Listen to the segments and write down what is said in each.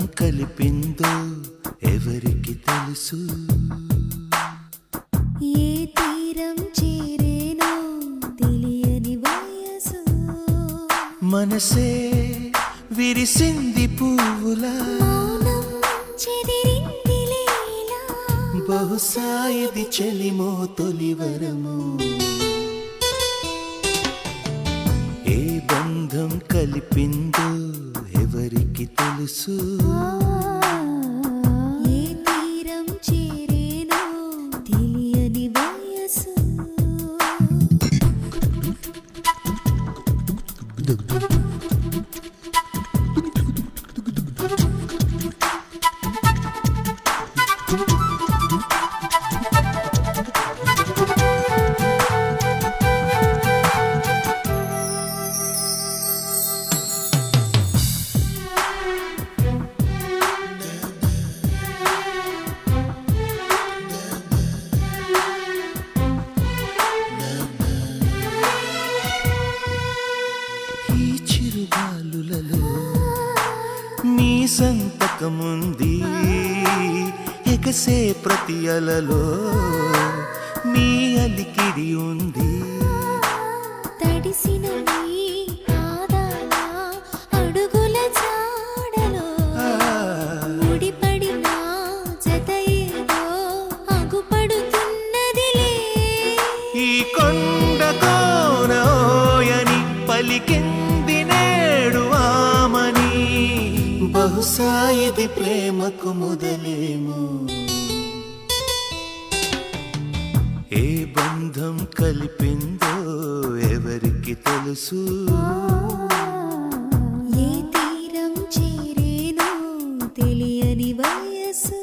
కలిపిందో ఎవరికి తెలుసు ఏ తీరం చేరేనో తెలియని వయసు మనసే విరిసింది పువ్వులా మౌనం చెదిరింది లీలా బహుశా ఇది చెలిమో తొలివరము ఏ బంధం కలిపిందో ఎవరికి తెలుసు ఏ తీరం చేరేనో తెలియని వయసు ఈ చిరుగాలులలో నీ సంతకముంది ఎగసే ప్రతి అలలో నీ అలికిడి ఉంది తడిసిన నీ పాదాల అడుగుల జాడలో ముడిపడిన జత ఏదో అగుపడుతున్నదిలే ఈ కొండ కోనోయని పలికింది నేడు ఆమని బహుశా ఇది ప్రేమకు మొదలేమో ఏ బంధం కలిపిందో ఎవరికి తెలుసు ఏ తీరం చేరేనో తెలియని వయసు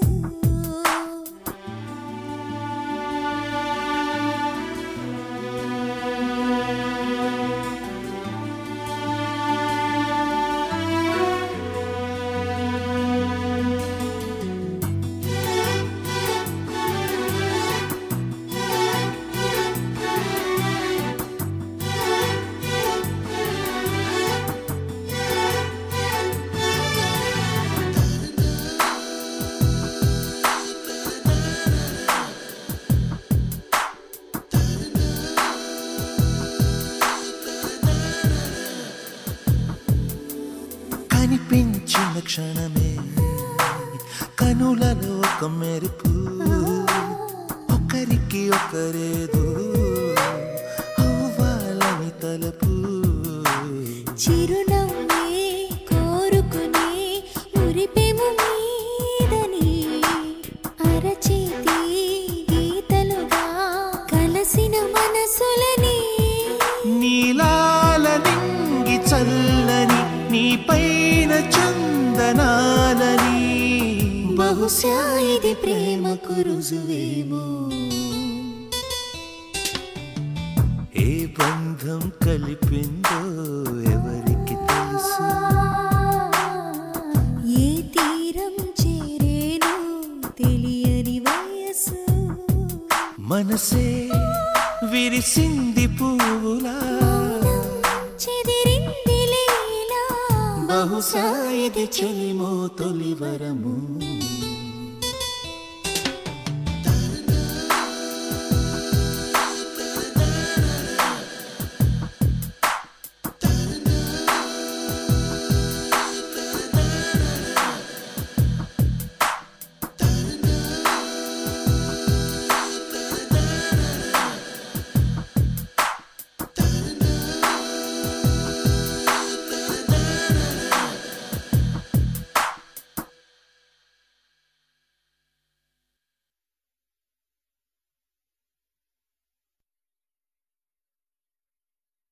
కనిపించిన క్షణమే కనులలో ఒక మెరుపు ఒకరికి ఒకరేదో అవ్వాలని తలపు చిరునవ్వే కోరుకునే మురిపెము మీదని అరచేతి గీతలుగా కలసిన మనసులని నీలాల నింగి చల్లని నీ పైన చందనాలని బహుశా ఇది ప్రేమకు రుజువేమో ఏ బంధం కలిపిందో ఎవరికి తెలుసు ఏ తీరం చేరేనో తెలియని వయసు మనసే విరిసింది పువ్వులా చెదిరింది లీలా బహుశా ఇది చెలిమో తొలివరము